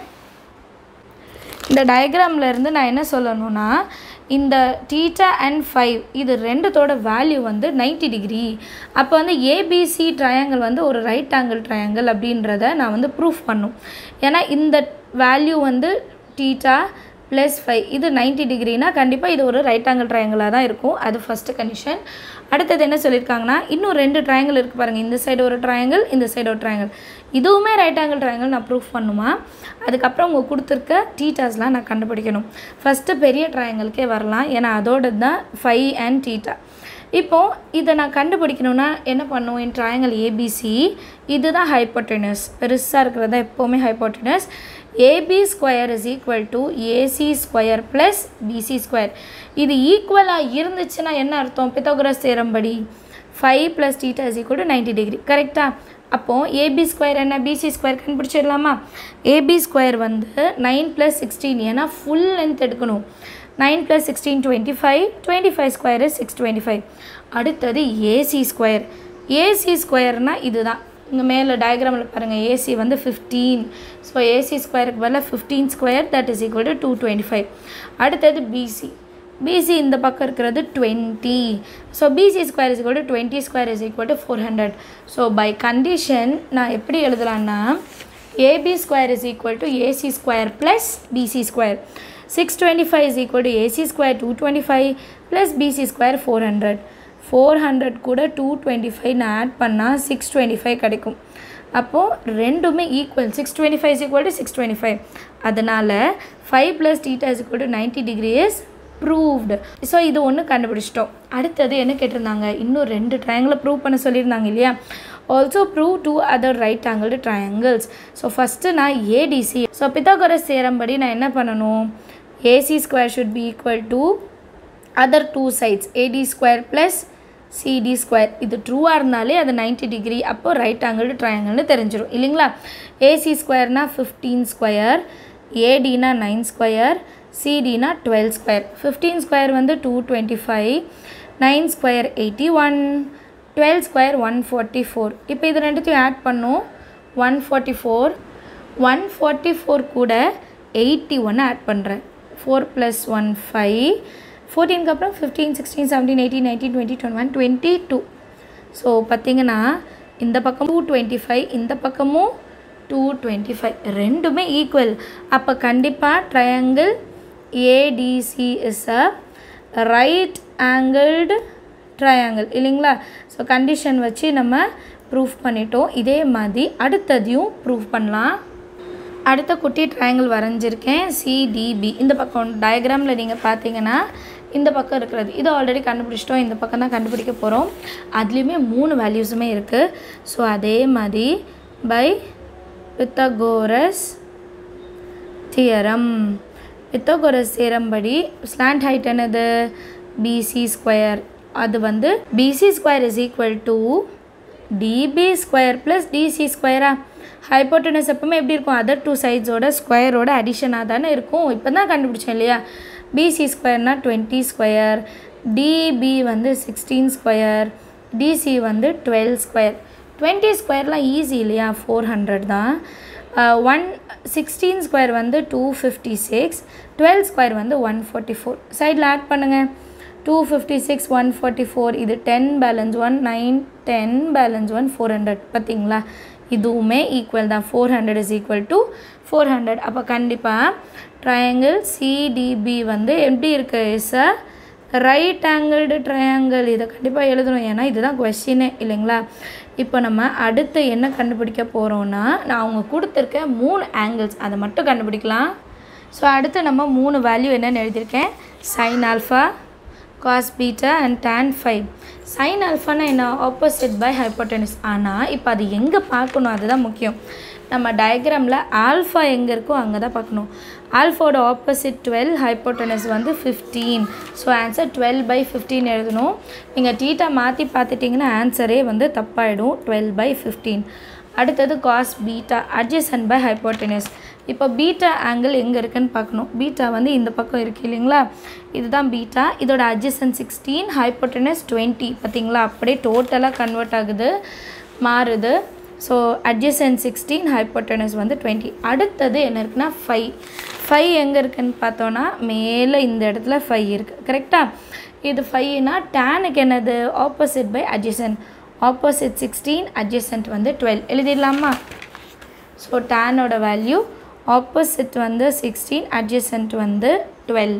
இந்த டயக்ராமில் இருந்து நான் என்ன சொல்லணும்னா இந்த டீட்டா அண்ட் ஃபைவ் இது ரெண்டுத்தோட வேல்யூ வந்து 90 டிகிரி அப்போ வந்து ஏபிசி ட்ரையாங்கிள் வந்து ஒரு ரைட் ஆங்கிள் ட்ரையாங்கிள் அப்படின்றத நான் வந்து ப்ரூஃப் பண்ணும் ஏன்னா இந்த வேல்யூ வந்து டீட்டா ப்ளஸ் ஃபைவ் இது 90 டிகிரினா கண்டிப்பாக இது ஒரு ரைட் ஆங்கிள் ட்ரையாங்கிளாக தான் இருக்கும் அது ஃபஸ்ட்டு கண்டிஷன் அடுத்தது என்ன சொல்லியிருக்காங்கன்னா இன்னும் ரெண்டு ட்ரையாங்கிள் இருக்குது பாருங்கள் இந்த சைடு ஒரு ட்ரையாங்கிள் இந்த சைடு ஒரு ட்ரையாங்கிள் இதுவுமே ரைட் ஆங்கிள் ட்ரையாங்கிள் நான் ப்ரூஃப் பண்ணுமா அதுக்கப்புறம் உங்கள் கொடுத்துருக்க டீட்டாஸ்லாம் நான் கண்டுபிடிக்கணும் ஃபஸ்ட்டு பெரிய ட்ரையாங்கிள்க்கே வரலாம் ஏன்னா அதோட தான் ஃபைவ் அண்ட் டீட்டா இப்போது இதை நான் கண்டுபிடிக்கணும்னா என்ன பண்ணுவோம் என் ட்ரையாங்கிள் ஏபிசி இதுதான் ஹைப்போட்டனஸ் பெருசாக இருக்கிறது தான் எப்போவுமே hypotenuse AB square is equal to AC square plus BC square இது ஈக்குவலாக இருந்துச்சுன்னா என்ன அர்த்தம் பித்தோகரஸ் தேரம்படி five plus theta is equal to ninety degree கரெக்டாக அப்போது ஏபி ஸ்கொயர் என்ன பிசி ஸ்கொயர் கண்டுபிடிச்சிடலாமா ஏபி ஸ்கொயர் வந்து நைன் ப்ளஸ் சிக்ஸ்டீன் ஏன்னா ஃபுல் லென்த் எடுக்கணும் nine plus sixteen twenty five twenty five square six twenty five அடுத்தது AC square AC ஸ்கொயர்னால் இதுதான் இங்கே மேலே டயக்ராமில் பாருங்கள் ஏசி வந்து ஃபிஃப்டீன் ஸோ ஏசி ஸ்கொயருக்கு பதிலாக fifteen square that is equal to two twenty five அடுத்தது பிசி பிசி இந்த பக்கம் இருக்கிறது twenty so BC square is equal to twenty square is equal to four hundred so by condition நான் எப்படி எழுதலான்னா AB square is equal to AC square plus BC square six twenty five is equal to AC square two twenty five plus BC square four hundred four hundred கூட two twenty five நான் add பண்ணால் six twenty five கிடைக்கும் அப்போது ரெண்டுமே equal six twenty five is equal to six twenty five அதனால் five plus theta is equal to ninety degree is proved so இது ஒன்று கண்டுபிடிச்சிட்டோம் அடுத்தது என்ன கேட்டிருந்தாங்க இன்னும் ரெண்டு ட்ரையாங்கிளை ப்ரூவ் பண்ண சொல்லியிருந்தாங்க இல்லையா also prove to other right angled triangles so first நான் ஏடிசி ஸோ பித்தாகரஸ் சேரம்படி நான் என்ன பண்ணணும் AC square should be equal to other two sides AD square plus CD square இது ட்ரூவாக இருந்தாலே அது நைன்ட்டி டிகிரி அப்போது ரைட் ஆங்கிள் ட்ரையாங்கிள்னு தெரிஞ்சிடும் இல்லைங்களா ஏசி ஸ்கொயர்னால் ஃபிஃப்டீன் ஸ்கொயர் ஏடினா நைன் ஸ்கொயர் சிடினா டுவெல் ஸ்கொயர் ஃபிஃப்டீன் ஸ்கொயர் வந்து two twenty five nine square eighty one twelve square one forty four இப்போ இது ரெண்டுத்தையும் ஆட் பண்ணோம் one forty four one forty four கூட எயிட்டி ஒன்று ஆட் பண்ணுறேன் ஃபோர் ப்ளஸ் ஒன் ஃபைவ் ஃபோர்டீனுக்கு அப்புறம் fifteen sixteen seventeen eighteen nineteen twenty twenty one twenty two so பார்த்தீங்கன்னா இந்த பக்கம் டூ டுவெண்ட்டி ஃபைவ் இந்த பக்கமும் டூ டுவெண்ட்டி ஃபைவ் ரெண்டுமே ஈக்குவல் அப்போ கண்டிப்பாக triangle ADC is a right angled triangle இல்லைங்களா ஸோ கண்டிஷன் வச்சு நம்ம ப்ரூஃப் பண்ணிட்டோம் இதே மாதிரி அடுத்ததையும் ப்ரூஃப் பண்ணலாம் அடுத்த குட்டி ட்ரையாங்கிள் வரைஞ்சிருக்கேன் சிடிபி இந்த பக்கம் டயக்ராமில் நீங்கள் பார்த்தீங்கன்னா இந்த பக்கம் இருக்கிறது இது ஆல்ரெடி கண்டுபிடிச்சிட்டோம் இந்த பக்கம் தான் கண்டுபிடிக்க போகிறோம் அதுலேயுமே மூணு வேல்யூஸுமே இருக்குது ஸோ அதே மாதிரி by Pythagoras theorem Pythagoras theorem படி ஸ்லாண்ட் ஹைட் என்னது பிசி ஸ்கொயர் அது வந்து BC square is equal to DB square plus DC ஸ்கொயரா ஹைப்போட்டனஸ் எப்பவுமே எப்படி இருக்கும் அதர் டூ சைட்ஸோட ஸ்கொயரோட அடிஷனாக தானே இருக்கும் இப்போ தான் கண்டுபிடிச்சோம் இல்லையா பிசி ஸ்கொயர்னால் டுவெண்ட்டி ஸ்கொயர் டிபி வந்து சிக்ஸ்டீன் ஸ்கொயர் டிசி வந்து டுவெல் ஸ்கொயர் டுவெண்ட்டி ஸ்கொயர்லாம் ஈஸி இல்லையா ஃபோர் ஹண்ட்ரட் தான் ஒன் சிக்ஸ்டீன் ஸ்கொயர் வந்து two fifty six twelve square வந்து ஒன் ஃபார்ட்டி ஃபோர் சைடில் ஆட் பண்ணுங்கள் two fifty six one forty four இது ten balance one nine ten balance one four hundred பார்த்தீங்களா இதுவுமே ஈக்குவல் தான் four hundred is equal to four hundred அப்போ கண்டிப்பாக triangle CDP வந்து எப்படி இருக்குது is a right angled triangle இதை கண்டிப்பாக எழுதணும் ஏன்னா இதுதான் கொஸ்டினே இல்லைங்களா இப்போ நம்ம அடுத்து என்ன கண்டுபிடிக்க போகிறோன்னா நான் அவங்க கொடுத்துருக்க மூணு ஆங்கிள்ஸ் அதை மட்டும் கண்டுபிடிக்கலாம் ஸோ அடுத்து நம்ம மூணு வேல்யூ என்னென்னு எழுதியிருக்கேன் sine alpha cos beta and tan five sine ஆல்ஃபானா என்ன ஆப்போசிட் பை ஹைப்போட்டனிஸ் ஆனால் இப்போ அது எங்கே பார்க்கணும் அதுதான் முக்கியம் நம்ம டயக்ராமில் ஆல்ஃபா எங்கே இருக்கோ அங்கே தான் பார்க்கணும் ஆல்ஃபாவோட ஆப்போசிட் டுவெல் ஹைப்போட்டனஸ் வந்து fifteen so answer twelve by fifteen எழுதணும் நீங்கள் டீட்டா மாற்றி பார்த்துட்டிங்கன்னா ஆன்சரே வந்து தப்பாயிடும் டுவெல் பை ஃபிஃப்டீன் அடுத்தது cos beta adjacent by hypotenuse இப்போ பீட்டா ஆங்கிள் எங்கே இருக்குன்னு பார்க்கணும் பீட்டா வந்து இந்த பக்கம் இருக்குது இல்லைங்களா இதுதான் பீட்டா இதோட அட்ஜசன் சிக்ஸ்டீன் ஹைப்போட்டனஸ் டுவெண்ட்டி பார்த்தீங்களா அப்படியே டோட்டலாக கன்வெர்ட் ஆகுது மாறுது ஸோ அட்ஜசன் சிக்ஸ்டீன் ஹைப்போட்டனஸ் வந்து டுவெண்ட்டி அடுத்தது என்ன இருக்குன்னா ஃபைவ் ஃபைவ் எங்கே இருக்குன்னு பார்த்தோன்னா மேலே இந்த இடத்துல ஃபைவ் இருக்குது கரெக்டாக இது ஃபைவ்னா டேனுக்கு என்னது opposite by adjacent opposite sixteen adjacent வந்து டுவெல் எழுதிடலாமா ஸோ டேனோட வேல்யூ ஆப்போசிட் வந்து சிக்ஸ்டீன் அட்ஜசன்ட் வந்து டுவெல்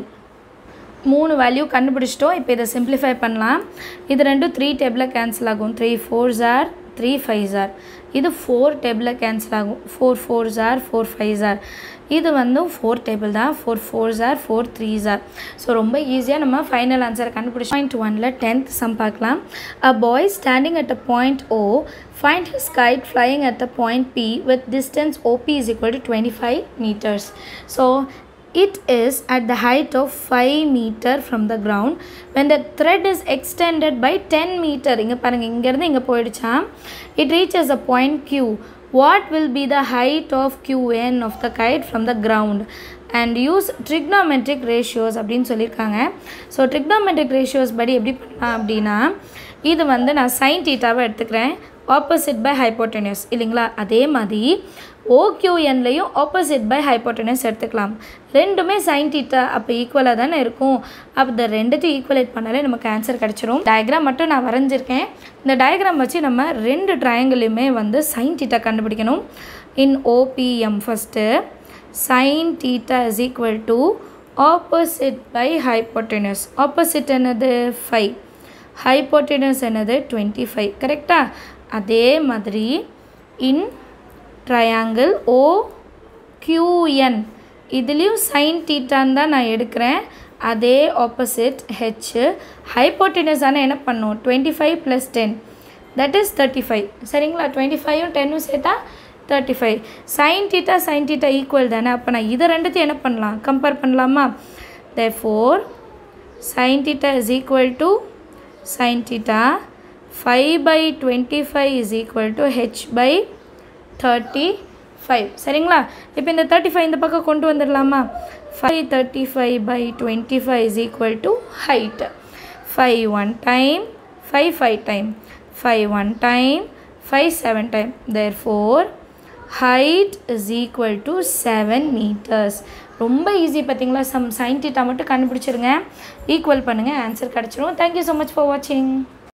மூணு வேல்யூ கண்டுபிடிச்சிட்டோம் இப்போ இதை சிம்பிளிஃபை பண்ணலாம் இது ரெண்டும் த்ரீ டேபிளில் கேன்சல் ஆகும் three four are three five are இது ஃபோர் டேபிளில் கேன்சல் ஆகும் four four are four five are இது வந்து ஃபோர் டேபிள் தான் four four are four three are so ரொம்ப ஈஸியாக நம்ம ஃபைனல் ஆன்சரை கண்டுபிடிச்சோம் பாயிண்ட் ஒனில் டென்த் சம் பார்க்கலாம் a boy standing at a point O find his kite flying at the point P with distance OP is equal to twenty five meters so it is at the height of 5 meter from the ground when the thread is extended by 10 meter இங்கே பாருங்கள் இங்கேருந்து இங்கே போயிடுச்சா it reaches a point q what will be the height of qn of the kite from the ground and use trigonometric ratios அப்படின்னு சொல்லியிருக்காங்க so trigonometric ratios படி எப்படி பண்ணலாம் அப்படின்னா இது வந்து நான் சைன் டீட்டாவை எடுத்துக்கிறேன் ஆப்போசிட் பை ஹைப்போட்டனியஸ் இல்லைங்களா அதே மாதிரி ஓக்யூஎன்லையும் ஆப்போசிட் பை ஹைப்போட்டனஸ் எடுத்துக்கலாம் ரெண்டுமே சைன் டீட்டா அப்போ ஈக்குவலாக தானே இருக்கும் அப்போ இந்த ரெண்டுத்தையும் ஈக்குவலேட் பண்ணாலே நமக்கு ஆன்சர் கிடச்சிரும் டயக்ராம் மட்டும் நான் வரைஞ்சிருக்கேன் இந்த டயக்ராம் வச்சு நம்ம ரெண்டு ட்ரையாங்கிளையுமே வந்து சைன் டீட்டா கண்டுபிடிக்கணும் in OPM first sine theta is equal to opposite by hypotenuse opposite என்னது ஃபைவ் ஹைப்போட்டனஸ் என்னது டுவெண்ட்டி ஃபைவ் கரெக்டாக அதே மாதிரி இன் ட்ரையாங்கிள் ஓ கியூஎன் இதுலேயும் சைன் டீட்டான்னு தான் நான் எடுக்கிறேன் அதே ஆப்போசிட் ஹெச் ஹைப்போட்டினஸ் ஆனால் என்ன பண்ணும் twenty five plus ten that is thirty five சரிங்களா டுவெண்ட்டி ஃபைவும் டென்னும் சேர்த்தா thirty five sine theta sine theta equal தானே அப்போ நான் இதை ரெண்டுத்தையும் என்ன பண்ணலாம் கம்பேர் பண்ணலாமா therefore sine theta is equal to sine theta five by twenty five is equal to H by thirty five சரிங்களா இப்போ இந்த தேர்ட்டி ஃபைவ் இந்த பக்கம் கொண்டு வந்துடலாமா five thirty five by twenty five is equal to height five one time five five time five one time five seven time therefore height is equal to seven meters ரொம்ப easy பார்த்தீங்களா sum sine theta மட்டும் கண்டுபிடிச்சிருங்க equal பண்ணுங்கள் answer கிடச்சிரும் thank you so much for வாட்சிங்